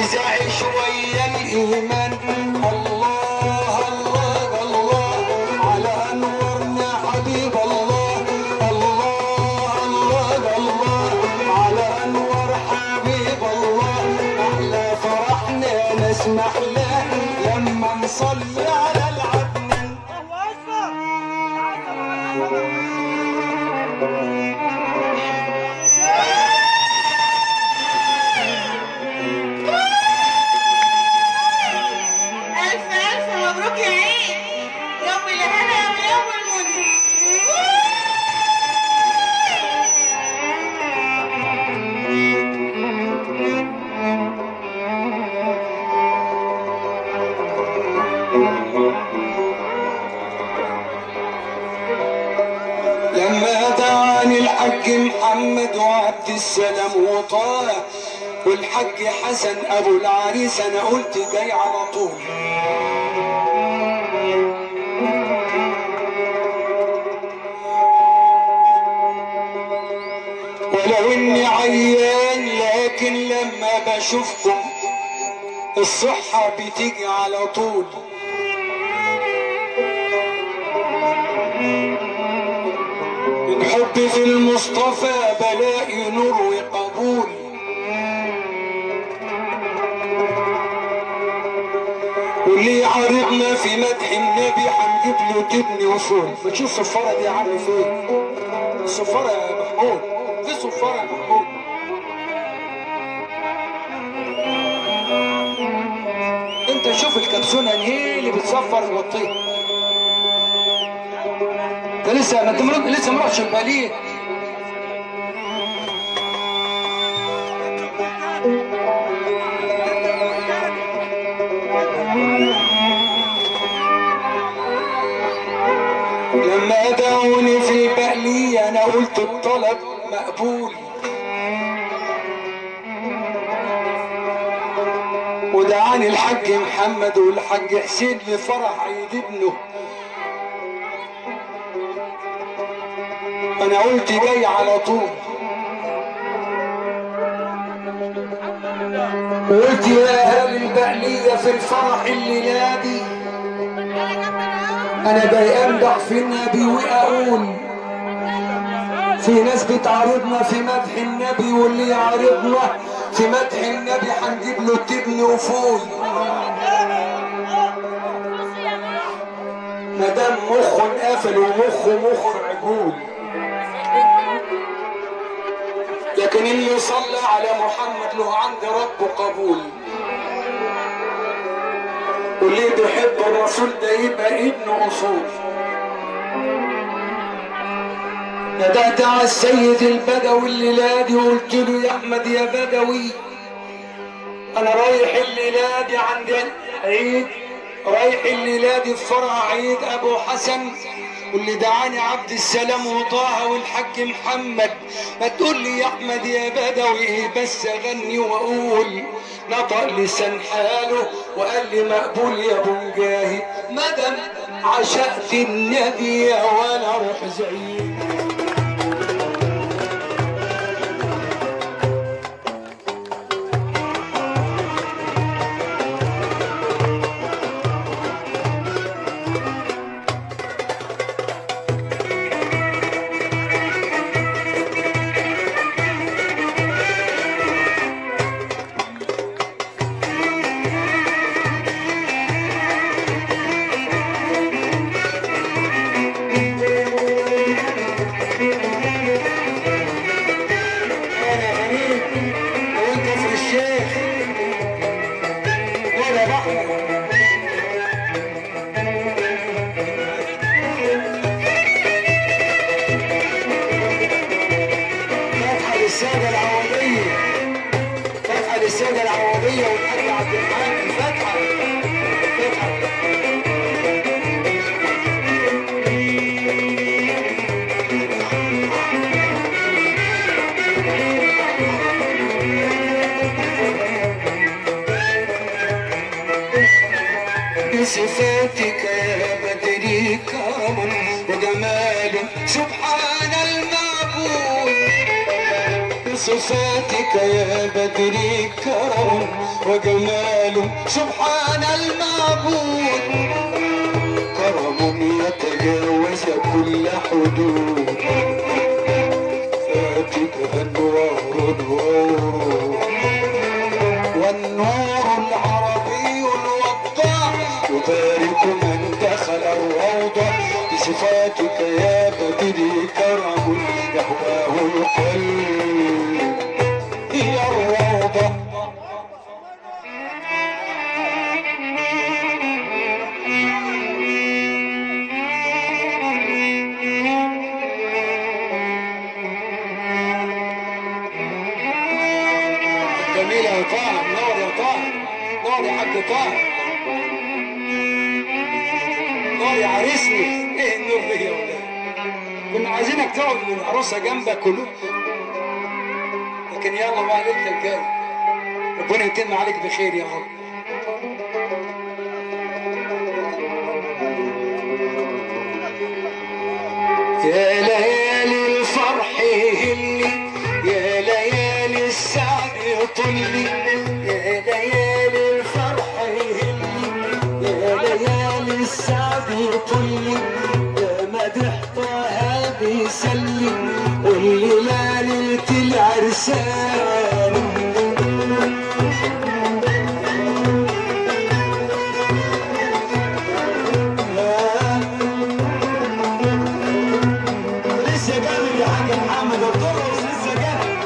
عايز اعيش ويا الايمان الله الله الله على انورنا حبيب الله الله الله الله على انور حبيب الله احلى فرحنا نسمح له لما نصلي على العدنان ألف ألف مبروك يا عيد يوم الهنا ويوم المنى لما دعاني الحاج محمد وعبد السلام وطه والحاج حسن ابو العريس انا قلت جاي على طول ولو اني عيان لكن لما بشوفكم الصحة بتيجي على طول من حبي في المصطفى بلاقي نور وقبول واللي يعارضنا في مدح النبي هنجيب له تبني وصول ما تشوف الصفارة دي عامل فين الصفارة يا محمود في صفارة يا محمود انت شوف الكبسونة هي اللي بتصفر البطيخ ده لسه ما انت مرد لسه ما رحتش الباليه لما دعوني في البقلية انا قلت الطلب مقبول ودعاني الحاج محمد والحاج حسين لفرح عيد ابنه انا قلت جاي على طول قلت يا اهل البقلية في الفرح الليلة دي انا جاي امدح في النبي واقول في ناس بتعارضنا في مدح النبي واللي يعارضنا في مدح النبي هنجيب له تبن وفول مدام مخه انقفل ومخه مخ عجول لكن اللي صلى على محمد له عند ربه قبول واللي بيحب الرسول ده يبقى ابن اصول ندهت على السيد البدوي الليلة دي وقلت له يا احمد يا بدوي انا رايح الليلة دي عند عيد رايح الليلة دي في فرع عيد ابو حسن واللي دعاني عبد السلام وطه والحاج محمد ما تقول لي يا احمد يا بدوي بس اغني واقول نطق لسان حاله وقال لي مقبول يا ابو مجاهد مدام عشقت النبي ولا روح زعيم انا غريب وانت في الشيخ وانا بحر فتحة للسادة العوضية فتحة للسادة العوضية والحاج عبد الحاج فتحة فتحة بصفاتك يا بدري كرم وجمال سبحان المعبود بصفاتك يا بدري كرم وجمال سبحان المعبود كرم يتجاوز كل حدود فاتك أنوار نور والنور العربي الوضاح يبارك من دخل الروضة بصفاتك يا بدري كرم يهواه القلب هي الروضة جميل يا طه نور يا طه نور يا حاج طه نور يا عريسني ايه النور ده يا ولاد كنا عايزينك تقعد والعروسه جنبك كله لكن يلا بقى ليلة الجاي ربنا يتم عليك بخير يا رب يا ليالي الفرح هلي يا ليالي السعد يطلي يا ليالي الفرح هلي يا ليالي السعد يطلي يا مدح طه بيسلي والليلة ليلة العرسان لسه جابر يا حاج محمد الطرس لسه جابر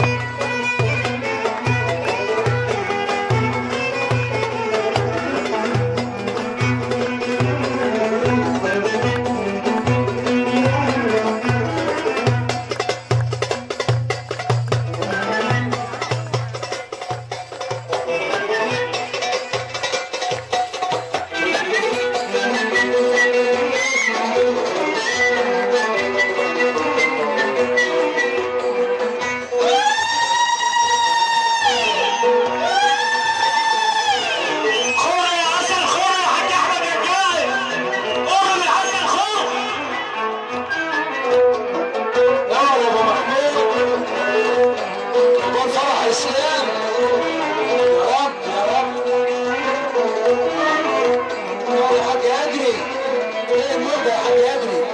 خورة يا حسن خورة يا حاج احمد الجاي قوم يا حسن خورة يا ابو محمود طول فرح الاسلام يا رب يا رب يا حاج ادري ايه المده يا حاج ادري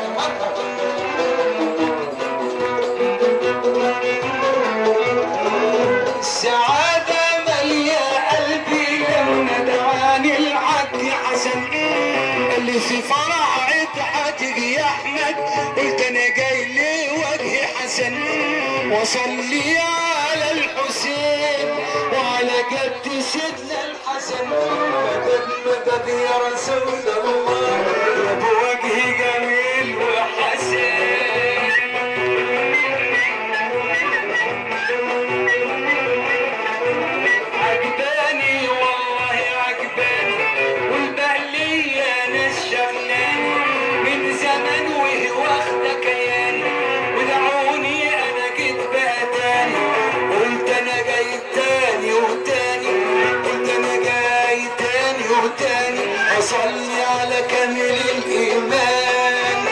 السعادة مالية قلبي لما دعاني الحاج حسن اللي في فرح عد تيجي يا احمد قلت انا جاي لوجه حسن وصلي على الحسين وعلى جد سيدنا الحسن مدد مدد يا رسول الله يا ابو وجه جميل وحسن عجباني والله عجباني والبهلية ناس شغلاني من زمان وهي واخدة كياني ودعوني انا جيت بقى تاني قلت انا جاي تاني وتاني قلت انا جاي تاني وتاني اصلي على كامل الايمان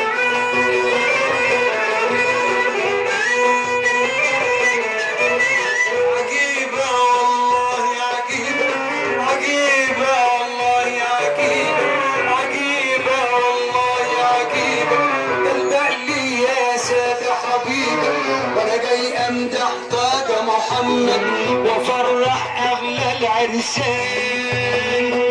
عجيبة والله عجيبة عجيبة والله عجيبة عجيبة والله عجيبة قلبك لي يا سادة حبيبي وانا جاي امدح طاقة محمد وافرح اغلى العرسان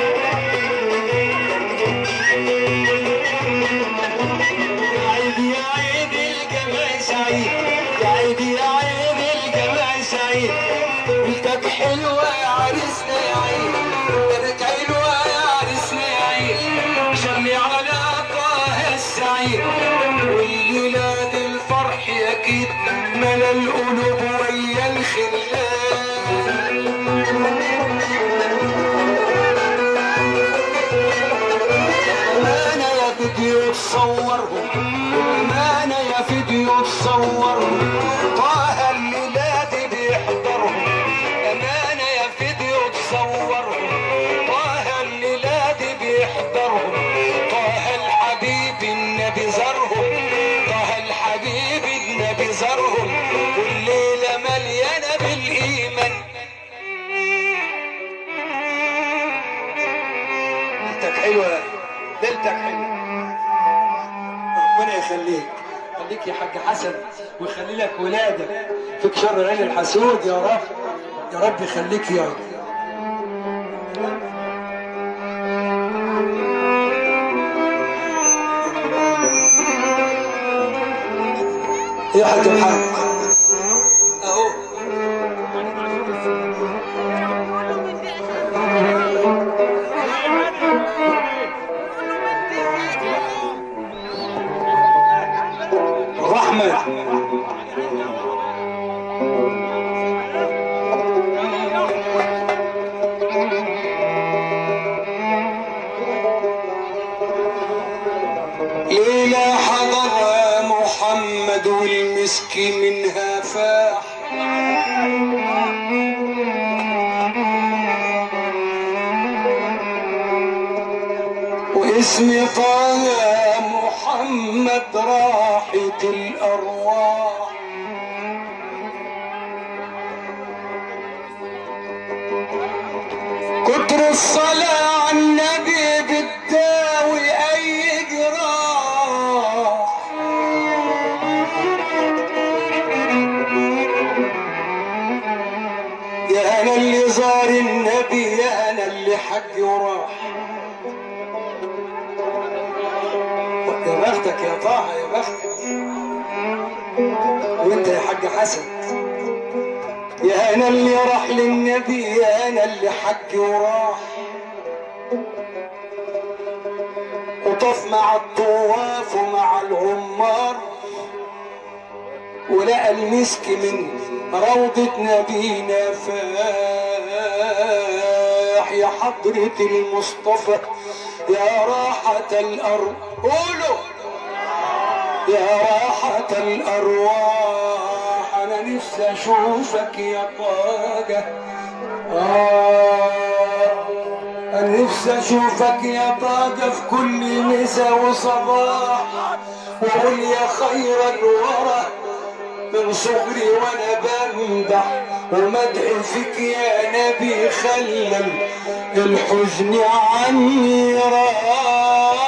يا عيد يا عيد الجمال سعيد يا عيد يا عيد الجمال سعيد قلتك حلوة يا عريسنا يا عيد قلتك حلوة يا عريسنا يا عيد صلي على طه السعيد والليلة دي الفرح أكيد ملا القلوب ويا الخلان حلوه ليلتك حلوه ربنا يخليك خليك يا حاج حسن ويخلي لك ولادك فيك شر العين الحسود يا رب يا رب يخليك يا رب يا حاج محمد اهو رحمة ليلة حضر محمد والمسك منها فاح واسم طه محمد راحة الأرواح كتر الصلاة على النبي بتداوي أي جراح يا أنا اللي زار النبي يا أنا اللي حج وراح يا بختك يا طه يا بختك وانت يا حاج حسن يا انا اللي راح للنبي يا انا اللي حج وراح وطف مع الطواف ومع العمار ولقى المسك من روضة نبينا فاح يا حضرة المصطفى يا راحة الأرض قولوا يا راحة الأرواح أنا نفسي أشوفك يا طاقة آه أنا نفسي أشوفك يا طاقة في كل مساء وصباح وقول يا خير الورى من صغري وأنا بمدح ومدح فيك يا نبي خلى الحزن عني راح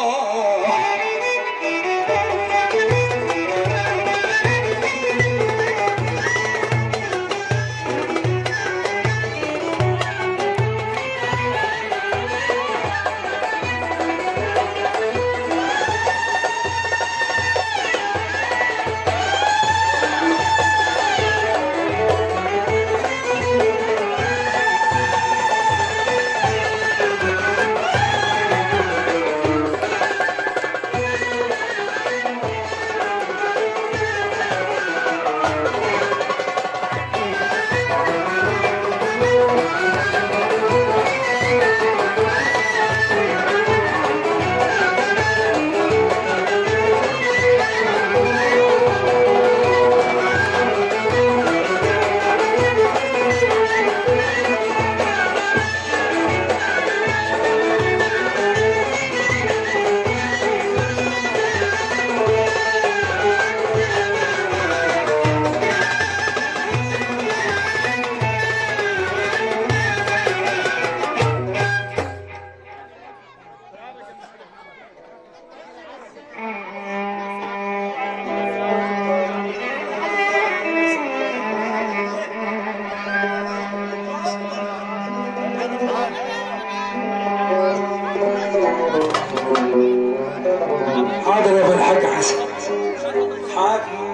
حاضر يا ابو الحاج حسن حاضر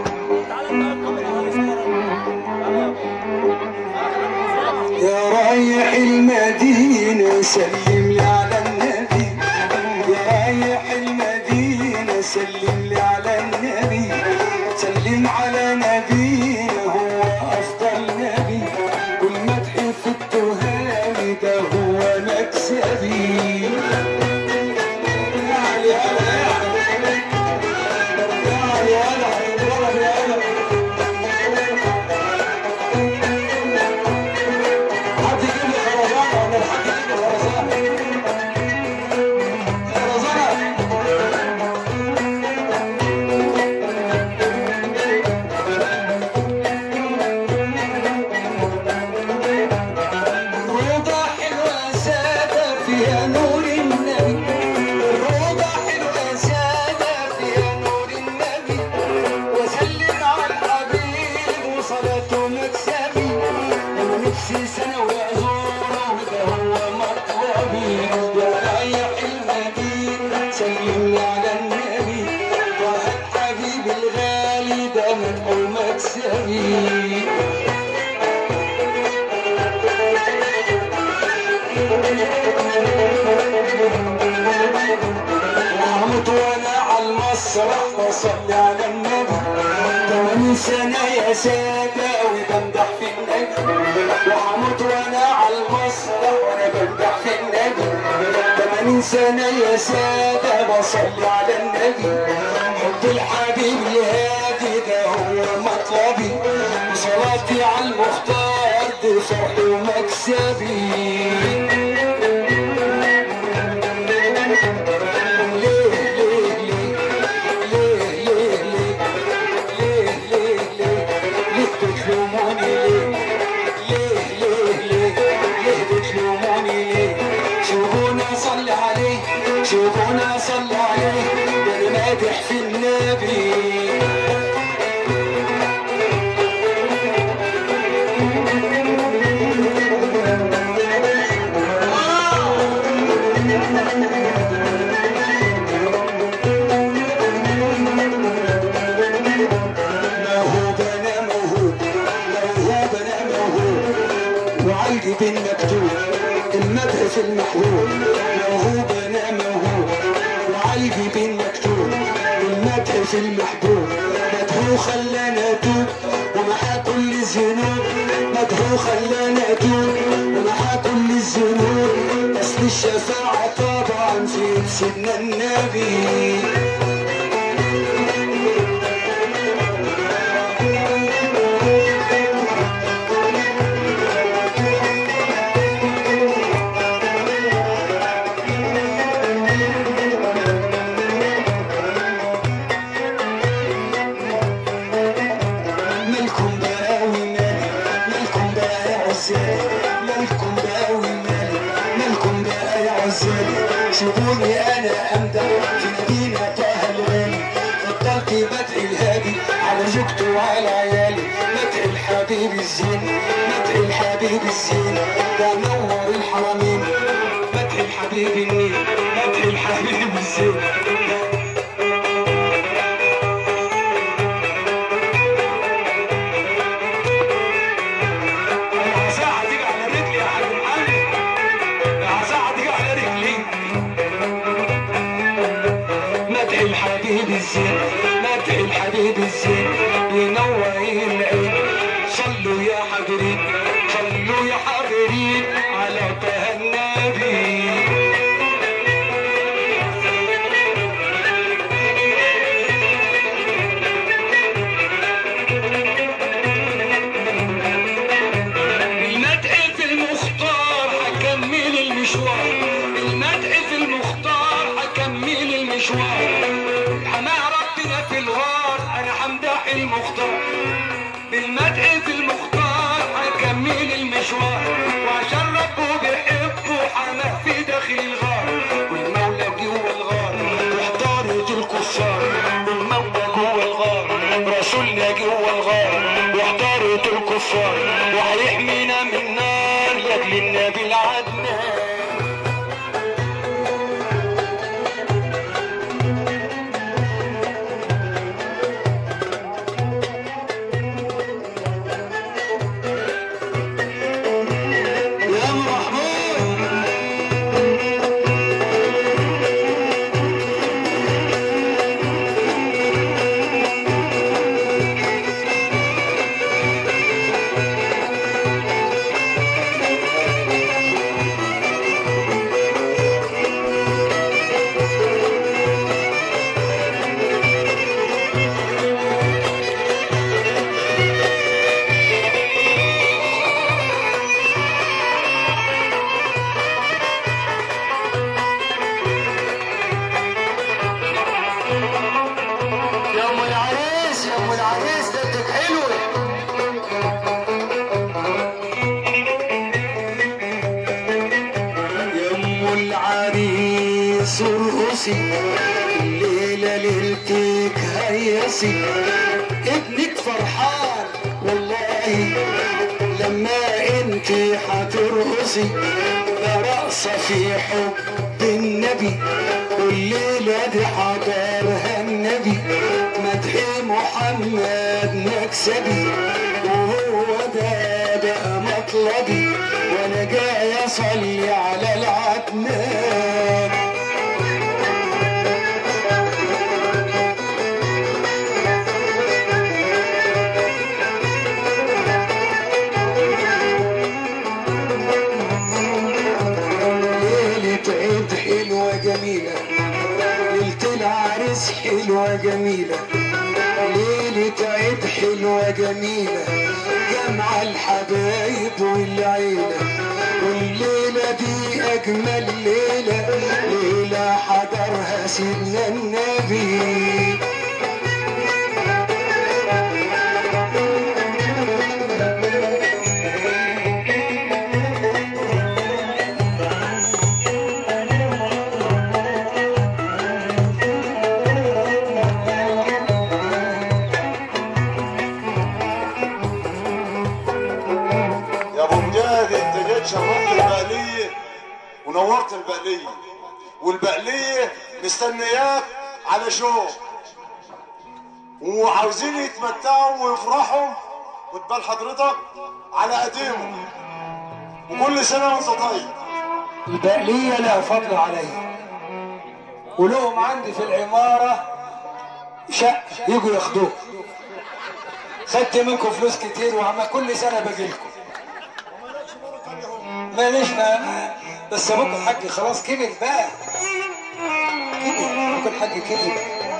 يا رايح المدينة سلم لي على النبي يا رايح المدينة سلم لي على النبي سلم على نبينا هو أفضل نبي كل مدح في التهام ده هو مكسبي يعني أنا يعني يعني أنا يعني أنا حد يجيب لي خرزانة ولا حد يجيب لي خرزانة خرزانة وضح الوسادة فيها نور وهموت وانا على المسرح واصلي على النبي تمانين سنة يا سادة وبمدح في النبي وهموت وانا على المسرح وانا بمدح في النبي تمانين سنة يا سادة بصلي على النبي حب الحبيب الهادي ده هو مطلبي وصلاتي على المختار دي فرحي ومكسبي شوفونا صلي عليه بالمادح في النبي موهوب انا موهوب موهوب انا موهوب وعلقي بالمكتوب المدح في المحبوب موهوب انا موهوب وعلقي بالمكتوب المدح في المحبوب مدحو خلانا اتوب ومحى كل الذنوب مدحو خلانا اتوب ومحى كل الذنوب اصل الشفاعة طبعا في سيدنا النبي مالكم بقى ومالي مالكم بقى يا عزالي مالكم بقى ومالي مالكم بقى يا عزالي سيبوني انا امدح في مدينة طه الغالي بطلت بدعي الهادي على زوجته وعلى عيالي مدعي الحبيب الزين مدعي الحبيب الزين ده نور الحرمين مدعي الحبيب النيل مدعي الحبيب الزين ساعة تيجي على رجلي يا حاج محمد ساعة تيجي على رجلي مدح الحبيب الزين مدح الحبيب الزين ينور العين صلوا يا حضرين صلوا يا حضرين على طه النبي المدح في المختار هكمل المشوار المدح في المختار هكمل المشوار حماه ربنا في الغار انا همدح المختار بالمدح في المختار هكمل المشوار وعشان ربه بيحبه حماه في داخل الغار والمولى جوه الغار واحتارت الكفار والمولى جوه الغار رسولنا جوه الغار واحتارت الكفار وهيحمينا من نار لاجل النبي العدنان يا ام محمود يا ام العريس يا ام العريس ليلتك حلوه يا ام العريس ارقصي الليله ليلتك هيصي ابنك فرحان والله لما انت هترقصي ده رقصه في حب النبي والليله دي حضرها النبي مدح محمد مكسبي وهو ده بقى مطلبي وانا جاي صلي على العدنان ليلة عيد حلوة جميلة ليلة العريس حلوة جميلة ليلة عيد حلوة جميلة جمع الحبايب والعيلة والليلة دي أجمل ليلة ليلة حضرها سيدنا النبي يا ابو مجاهد انت جيت شرفت البقليه ونورت البقليه والبقليه مستنياك على شو وعاوزين يتمتعوا ويفرحوا وتبال حضرتك على قديمهم وكل سنه وانت طيب البقلية لها فضل عليا ولهم عندي في العمارة شقة يجوا ياخدوه خدت منكم فلوس كتير وعم كل سنة باجي لكم ماليش ما بس ابوك الحاج خلاص كبر بقى كبر ابوك الحاج كبر